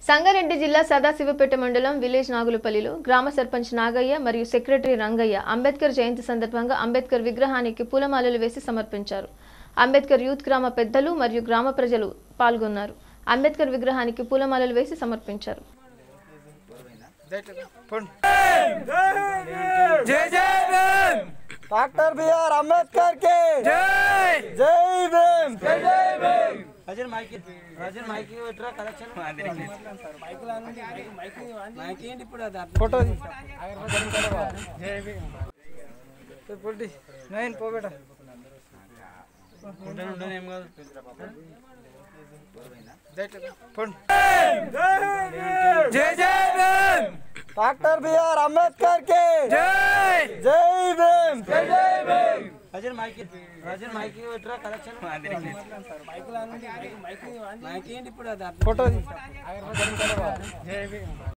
సంగారెడ్డి జిల్లా సదాశివపేట మండలం విలేజ్ నాగులపల్లిలో గ్రామ సర్పంచ్ నాగయ్య మరియు సెక్రటరీ రంగయ్య అంబేద్కర్ జయంతి సందర్భంగా అంబేద్కర్ విగ్రహానికి పూలమాలలు వేసి సమర్పించారు అంబేద్కర్ యూత్ గ్రామ పెద్దలు మరియు గ్రామ ప్రజలు పాల్గొన్నారు అంబేద్కర్ విగ్రహానికి పూలమాలలు వేసి సమర్పించారు జై జై భీమ్ డాక్టర్ బిఆర్ అంబేద్కర్ కి జై జై భీమ్ జై జై భీమ్ రజన్ మైకి రజన్ మైకి పెట్టరా కలెక్షన్ మైకి ఏంటి ఇప్పుడు అది ఫోటో పొట్టి నేను పోబేట ఏం కాదు జై జై భీమ్ డాక్టర్ బిఆర్ అంబేద్కర్ కి జై జై భీమ్ జై జై భీమ్ రజన్ మైకి రజన్ మైకి పెట్టరా కలెక్షన్ మైకి ఏంటి ఇప్పుడు అది ఫోటో